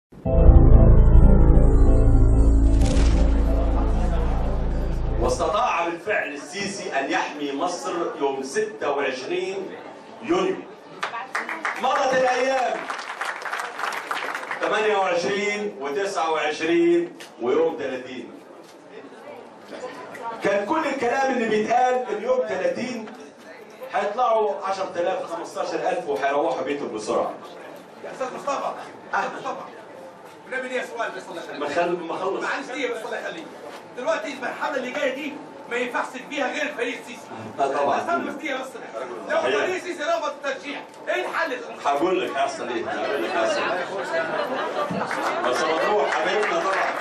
واستطاع بالفعل السيسي أن يحمي مصر يوم 26 يونيو مرت الأيام 28 و29 ويوم 30 كان كل الكلام اللي بيتقال اليوم 30 هيطلعوا 10000 15000 وهيروحوا بيتهم بسرعه يا استاذ مصطفى أهلا. مصطفى ونبي ليا سؤال بس الله ما يخليك خل- ما خلص معلش دقيقه بس الله يخليك دلوقتي المرحله اللي جايه دي ما ينفعش فيها غير الفريق السيسي آه طبعاً. استنى بس دقيقه بس لو صحيح. الفريق السيسي رفض الترشيح ايه الحل هقول لك هيحصل ايه هقول لك هيحصل ايه بس مطروح حبايبنا طبعا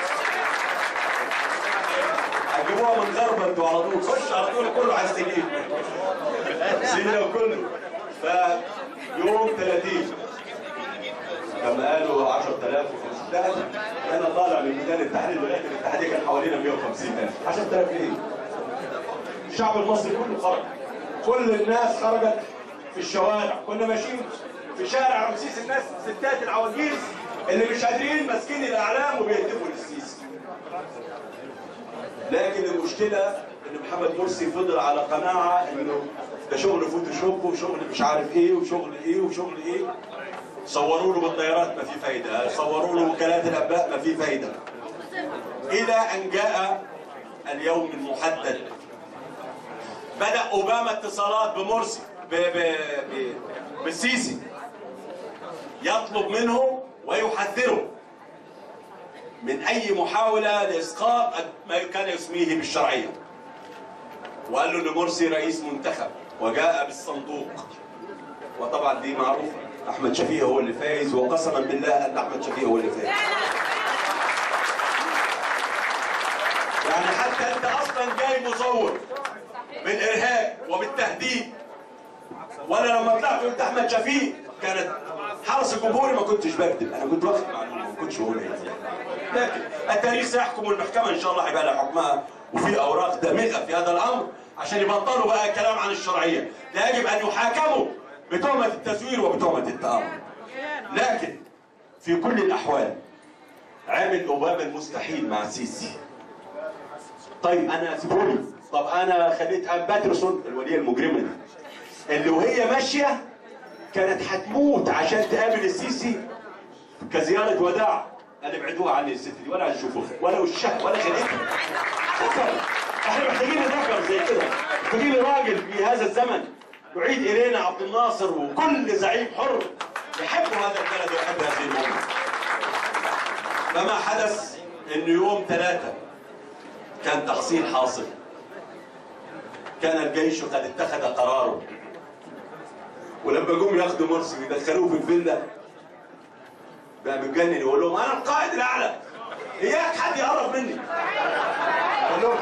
هتجيبوها من غربة انتوا على طول خش على طول كله عايز تجيب سينا وكله فيوم 30 لما قالوا 10000 و5000 انا طالع من ميدان التحرير لغايه الاتحاديه كان حوالينا 150000 10000 ليه؟ الشعب المصري كله خرج كل الناس خرجت في الشوارع كنا ماشيين في شارع رمسيس الناس ستات العواجيز اللي مش قادرين ماسكين الاعلام وبيهتفوا للسيسي لكن المشكله ان محمد مرسي فضل على قناعه انه ده شغل فوتوشوب وشغل مش عارف ايه وشغل ايه وشغل ايه صوروا له بالطيارات ما في فايده صوروا له وكالات الانباء ما في فايده الى ان جاء اليوم المحدد بدأ أوباما اتصالات بمرسي ب... ب... ب... بالسيسي يطلب منه ويحذره من أي محاولة لإسقاط ما كان يسميه بالشرعية وقال له إن مرسي رئيس منتخب وجاء بالصندوق وطبعا دي معروفة أحمد شفيق هو اللي فايز وقسما بالله أن أحمد شفيق هو اللي فايز يعني حتى أنت أصلا جاي مزور بالارهاب وبالتهديد وانا لما طلعت قلت احمد شفيق كانت حرس الجمهوري ما كنتش بكتب انا كنت واخد معلومه ما كنتش بقولها لكن التاريخ سيحكم والمحكمه ان شاء الله هيبقى لها حكمها وفي اوراق دامغه في هذا الامر عشان يبطلوا بقى كلام عن الشرعيه لا يجب ان يحاكموا بتهمه التزوير وبتهمه التآمر لكن في كل الاحوال عامل اوباما المستحيل مع السيسي طيب انا سيبوني طب انا خليت ام باترسون الوليه المجرمه دي اللي وهي ماشيه كانت هتموت عشان تقابل السيسي كزياره وداع قال ابعدوها عني الست دي ولا هتشوفوها ولا وشها ولا خلقتها ذكر احنا محتاجين ذكر زي كده محتاجين راجل في هذا الزمن يعيد الينا عبد الناصر وكل زعيم حر يحب هذا البلد ويحب هذه الامه فما حدث انه يوم ثلاثه كان تحصيل حاصل كان الجيش قد اتخذ قراره ولما جم ياخدوا مرسي ويدخلوه في الفيلا بقى متجنن يقول لهم انا القائد الاعلى اياك حد يقرب مني قال لهم